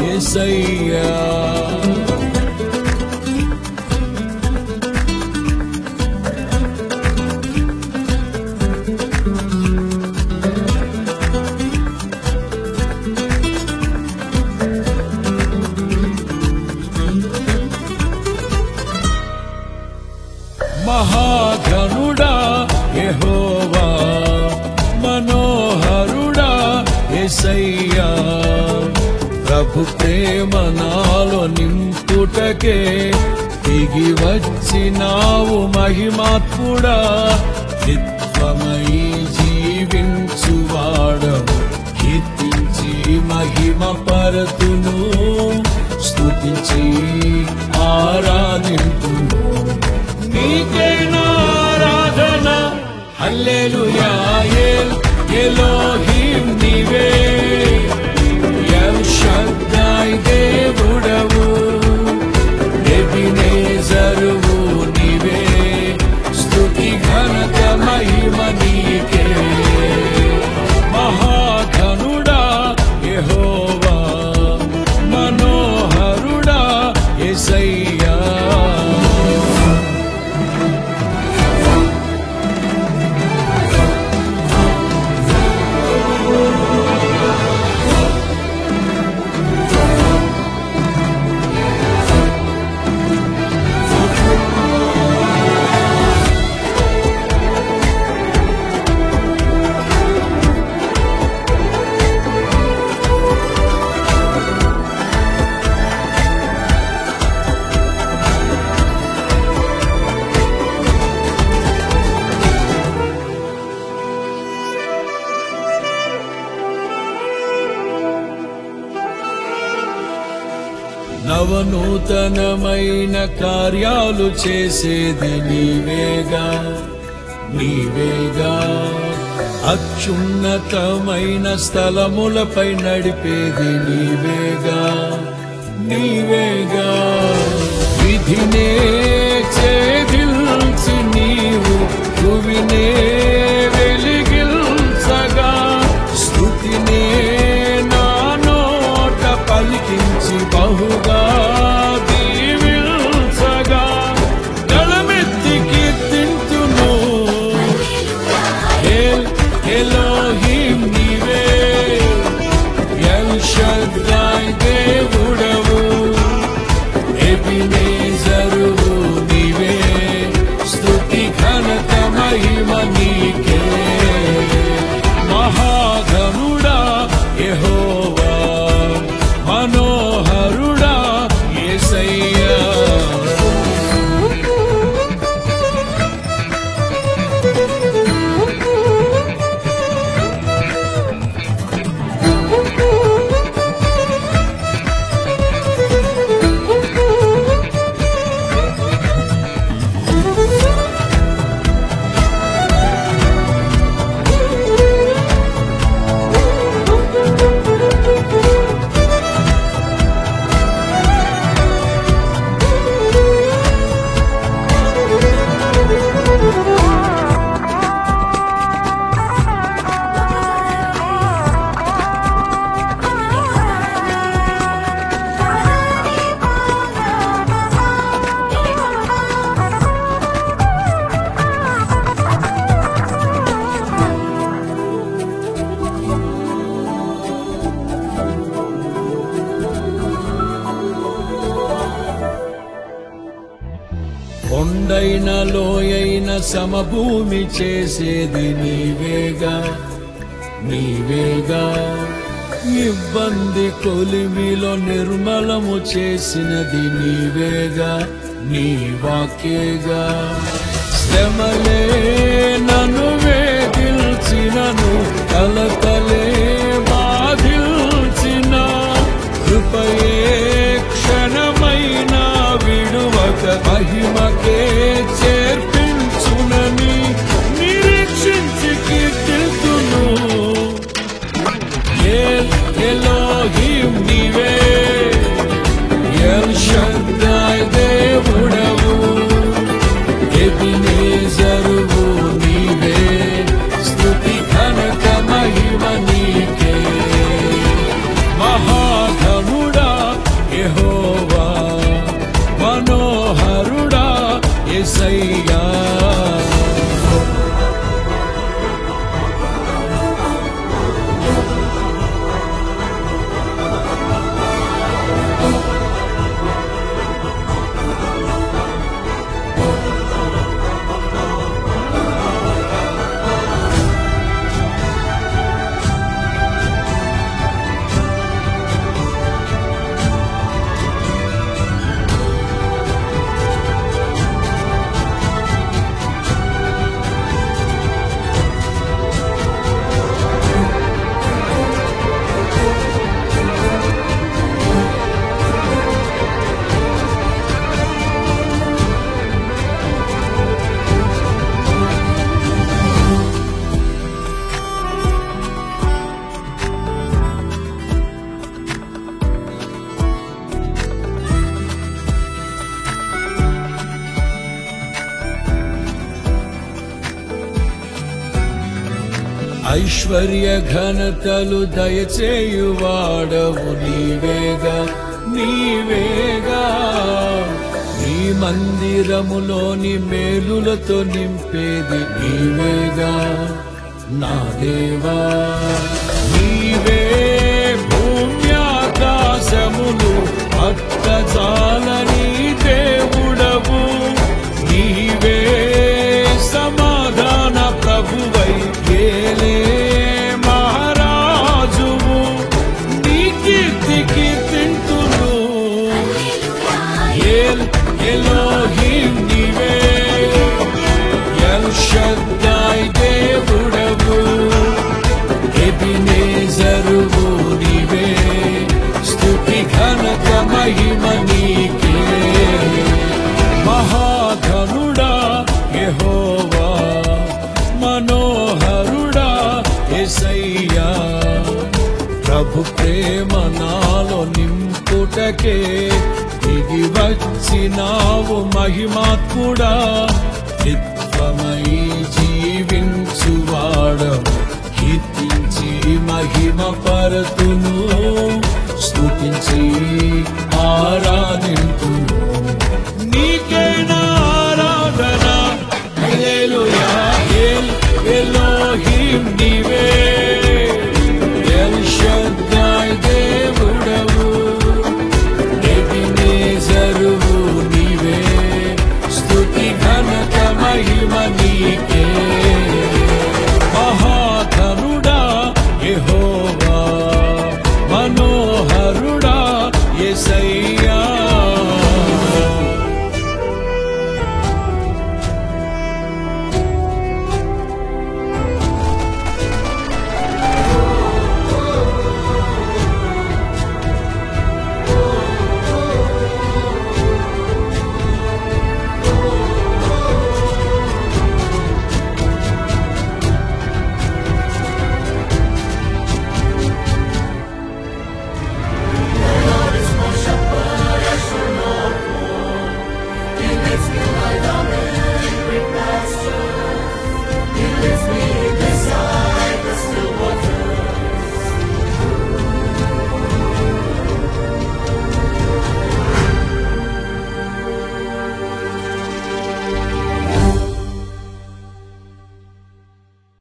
ఏసయ్యా మహాగణుడా యెహోవా మనోహరుడా ఎసయ్యా ప్రభు ప్రేమ నాలో నింపుటకే దిగి వచ్చినావు మహిమాత్ముడా నిత్వమై జీవించువాడవు కీర్తించి మహిమ పరతును స్తుతించి ఆరాధింతును నీకే నారాధన హల్లెలూయా ఎల్ ఎలోహిం నీవే ఎల్ షద్దాయ్ దేవుడవు ఎబినేజరువు నీవే స్తుతి ఘనత మహిమ నీకే మహాఘనుడా యెహోవా మనోహరుడా యేసయ్యా నవనూతనమైన కార్యాలు చేసేది నీవేగా నీవేగా అత్యున్నతమైన స్థలములపై నడిపేది నీవేగా నీవేగా విధినే ఛేదిల్చి నీవు భువినే వెలిగిల్చగా స్థుతినే నా నోట పలికించి బహుగా దీవిల్చగా గళమెత్తి కీర్తింతును ఎల్ ఎలోహిం నీవే ఎల్ షద్దాయ్ దేవుడవు ఎబినేజరువు నీవే స్తుతి ఘనత మహిమ నీకే మహాఘనుడా యెహోవా మనోహరుడా యేసయ్యా కొండైన లోయైన సమభూమి చేసేది నీవేగా నీవేగా ఇబ్బంది కొలిమిలో నిర్మలము చేసినది నీవేగా నీ వాక్యేగా శ్రమలే నన్ను వేధిల్చినను కలతలే బాధిల్చిన కృపయే క్షణమైన విడువక మహిమకే చేర్పించునని నిరీక్షించి కీర్తితును ఎల్ ఎలోహిం నీవే ఎల్ షద్దాయ్ దేవుడవు ఎబినేజరువు నీవే స్తుతి ఘనత మహిమ నీకే మహాఘనుడా ఏసయ్యా ఐశ్వర్య ఘనతలు దయచేయువాడవు నీవేగా నీవేగా నీ మందిరములోని మేలులతో నింపేది నీవేగా నా దేవా నీవే భూమ్యాకాశములు అట్టజాలని దేవుడవు నీవే సమాధాన ప్రభువై ఏలే మహారాజువు నీ కీర్తికి తింటును ఏల్ ఎలోహిం నీవే ఎల్ షద్దాయ్ దేవుడవు ఎబినేజరువు నీవే స్తుతి ఘనత మహిమ నీకే మహాఘనుడా యెహోవా మనోహరుడా ఎసయ్యా ప్రభు ప్రేమ నాలో నింపుటకే దిగి వచ్చినావు మహిమాత్ముడా నిత్వమై జీవించువాడవు కీర్తించి మహిమ పరతును స్తుతించి ఆరాధి